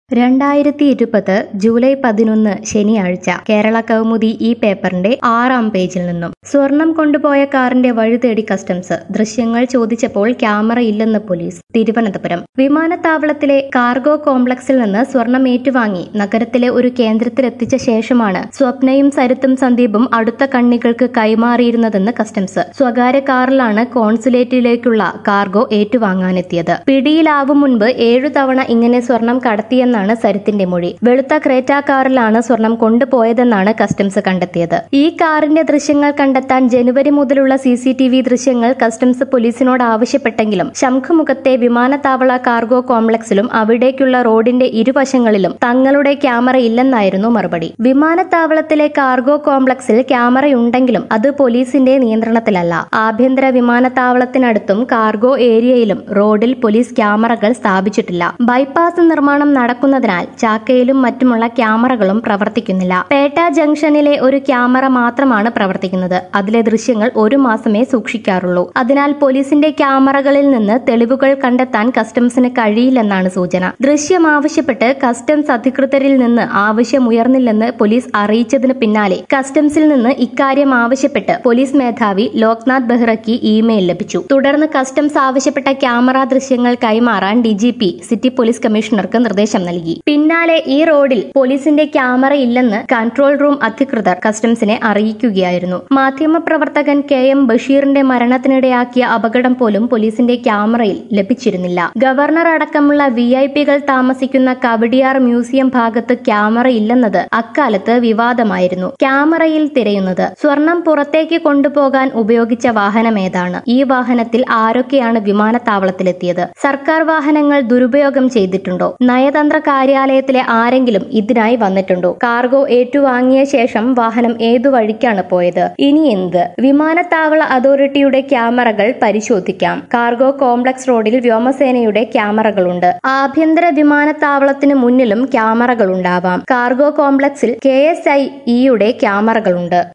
രണ്ടായിരത്തി ഇരുപത് ജൂലൈ പതിനൊന്ന് ശനിയാഴ്ച കേരള കൗമുദി ഈ പേപ്പറിന്റെ ആറാം പേജിൽ നിന്നും സ്വർണം കൊണ്ടുപോയ കാറിന്റെ വഴി തേടി കസ്റ്റംസ് ദൃശ്യങ്ങൾ ചോദിച്ചപ്പോൾ ക്യാമറ ഇല്ലെന്ന് പോലീസ് തിരുവനന്തപുരം വിമാനത്താവളത്തിലെ കാർഗോ കോംപ്ലക്സിൽ നിന്ന് സ്വർണം ഏറ്റുവാങ്ങി നഗരത്തിലെ ഒരു കേന്ദ്രത്തിലെത്തിച്ച ശേഷമാണ് സ്വപ്നയും സരിത്തും സന്ദീപും അടുത്ത കണ്ണികൾക്ക് കൈമാറിയിരുന്നതെന്ന് കസ്റ്റംസ് സ്വകാര്യ കാറിലാണ് കോൺസുലേറ്റിലേക്കുള്ള കാർഗോ ഏറ്റുവാങ്ങാനെത്തിയത് പിടിയിലാവും മുൻപ് ഏഴു തവണ ഇങ്ങനെ സ്വർണം കടത്തിയെന്നാണ് സരിത്തിന്റെ മൊഴി വെളുത്ത ക്രേറ്റ കാറിലാണ് സ്വർണം കൊണ്ടുപോയതെന്നാണ് കസ്റ്റംസ് കണ്ടെത്തിയത് ഈ കാറിന്റെ ദൃശ്യങ്ങൾ കണ്ടെത്താൻ ജനുവരി മുതലുള്ള സി സി ടി വി ദൃശ്യങ്ങൾ കസ്റ്റംസ് പോലീസിനോട് ആവശ്യപ്പെട്ടെങ്കിലും ശംഖുമുഖത്തെ വിമാനത്താവള കാർഗോ കോംപ്ലക്സിലും അവിടേക്കുള്ള റോഡിന്റെ ഇരുവശങ്ങളിലും തങ്ങളുടെ ക്യാമറ ഇല്ലെന്നായിരുന്നു മറുപടി വിമാനത്താവളത്തിലെ കാർഗോ കോംപ്ലക്സിൽ ക്യാമറയുണ്ടെങ്കിലും അത് പോലീസിന്റെ നിയന്ത്രണത്തിലല്ല ആഭ്യന്തര വിമാനത്താവളത്തിനടുത്തും കാർഗോ ഏരിയയിലും റോഡിൽ പോലീസ് ക്യാമറകൾ സ്ഥാപിച്ചിട്ടില്ല ബൈപ്പാസ് നിർമ്മാണം നടക്കുന്നതിനാൽ ചാക്കയിലും മറ്റുമുള്ള ക്യാമറകളും പ്രവർത്തിക്കുന്നില്ല പേട്ട ജംഗ്ഷനിലെ ഒരു ക്യാമറ മാത്രമാണ് പ്രവർത്തിക്കുന്നത് അതിലെ ദൃശ്യങ്ങൾ ഒരു മാസമേ സൂക്ഷിക്കാറുള്ളൂ അതിനാൽ പോലീസിന്റെ ക്യാമറകളിൽ നിന്ന് തെളിവുകൾ കണ്ടെത്താൻ കസ്റ്റംസിന് കഴിയില്ലെന്നാണ് സൂചന ദൃശ്യം ആവശ്യപ്പെട്ട് കസ്റ്റംസ് അധികൃതരിൽ നിന്ന് ആവശ്യമുയർന്നില്ലെന്ന് പോലീസ് അറിയിച്ചതിന് പിന്നാലെ കസ്റ്റംസിൽ നിന്ന് ഇക്കാര്യം ആവശ്യപ്പെട്ട് പോലീസ് മേധാവി ലോക്നാഥ് ബെഹ്റയ്ക്ക് ഇമെയിൽ ലഭിച്ചു തുടർന്ന് കസ്റ്റംസ് ആവശ്യപ്പെട്ട ക്യാമറ ദൃശ്യങ്ങൾ കൈമാറാൻ ഡിജിപി സിറ്റി പോലീസ് കമ്മീഷണർക്ക് നിർദ്ദേശം നൽകി പിന്നാലെ ഈ റോഡിൽ പോലീസിന്റെ ക്യാമറ ഇല്ലെന്ന് കൺട്രോൾ റൂം അധികൃതർ കസ്റ്റംസിനെ അറിയിക്കുകയായിരുന്നു മാധ്യമപ്രവർത്തകൻ കെ എം ബഷീറിന്റെ മരണത്തിനിടയാക്കിയ അപകടം പോലും പോലീസിന്റെ ക്യാമറയിൽ ലഭിച്ചിരുന്നില്ല ഗവർണർ അടക്കമുള്ള വി ഐ പികൾ താമസിക്കുന്ന കവടിയാർ മ്യൂസിയം ഭാഗത്ത് ക്യാമറ ഇല്ലെന്നത് അക്കാലത്ത് വിവാദമായിരുന്നു ക്യാമറയിൽ തിരയുന്നത് സ്വർണം പുറത്തേക്ക് കൊണ്ടുപോകാൻ ഉപയോഗിച്ച വാഹനമേതാണ് ഈ വാഹനത്തിൽ ആരൊക്കെയാണ് വിമാനത്താവളത്തിലെത്തിയത് സർക്കാർ വാഹനങ്ങൾ ദുരുപയോഗം ചെയ്തിട്ടുണ്ടോ നയതന്ത്ര കാര്യാലയത്തിലെ ആരെങ്കിലും ഇതിനായി വന്നിട്ടുണ്ടോ കാർഗോ ഏറ്റുവാങ്ങിയ ശേഷം വാഹനം ഏതു വഴിക്കാണ് പോയത് ഇനി എന്ത് വിമാനത്താവള അതോറിറ്റിയുടെ ക്യാമറകൾ പരിശോധിക്കാം കാർഗോ കോംപ്ലക്സ് റോഡിൽ വ്യോമസേനയുടെ ക്യാമറകളുണ്ട് ആഭ്യന്തര വിമാനത്താവളത്തിന് മുന്നിലും ക്യാമറകളുണ്ടാവാം കാർഗോ കോംപ്ലക്സിൽ കെ എസ് ഐ ഇയുടെ ക്യാമറകളുണ്ട്